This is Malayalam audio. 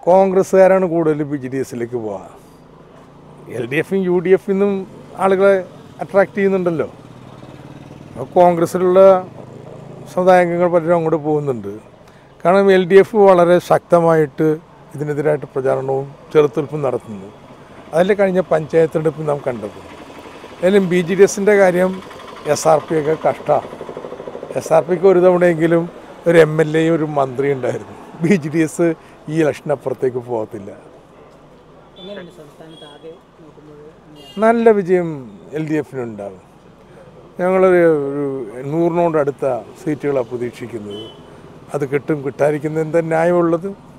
കോൺഗ്രസ്സുകാരാണ് കൂടുതൽ ബി ജെ ഡി എസിലേക്ക് പോവുക എൽ ഡി എഫും യു ഡി എഫിൽ നിന്നും ആളുകളെ അട്രാക്റ്റ് ചെയ്യുന്നുണ്ടല്ലോ അപ്പോൾ കോൺഗ്രസ്സിലുള്ള സമുദായാംഗങ്ങൾ പലരും അങ്ങോട്ട് പോകുന്നുണ്ട് കാരണം എൽ ഡി എഫ് വളരെ ശക്തമായിട്ട് ഇതിനെതിരായിട്ട് പ്രചാരണവും ചെറുത്തുനിൽപ്പും നടത്തുന്നു അതിൽ കഴിഞ്ഞ പഞ്ചായത്ത് തെരഞ്ഞെടുപ്പ് നാം കണ്ടത് അതിലും ബി ജി ഡി എസിൻ്റെ കാര്യം എസ് ആർ പി ഒക്കെ കഷ്ടമാണ് എസ് ആർ പിക്ക് ഒരു തവണയെങ്കിലും ഒരു എം എൽ എ ഒരു മന്ത്രി ഉണ്ടായിരുന്നു ബി ജി ഡി എസ് ഈ ഇലക്ഷനപ്പുറത്തേക്ക് പോകത്തില്ല എങ്ങനെയുണ്ട് സംസ്ഥാനത്ത് ആകെ നോക്കുമ്പോൾ നല്ല വിജയം എൽ ഡി എഫിനുണ്ടാകും ഞങ്ങളൊരു ഒരു നൂറിനോട് അടുത്ത സീറ്റുകളാണ് പ്രതീക്ഷിക്കുന്നത് അത് കിട്ടും കിട്ടാതിരിക്കുന്നത് എന്താ ന്യായമുള്ളത്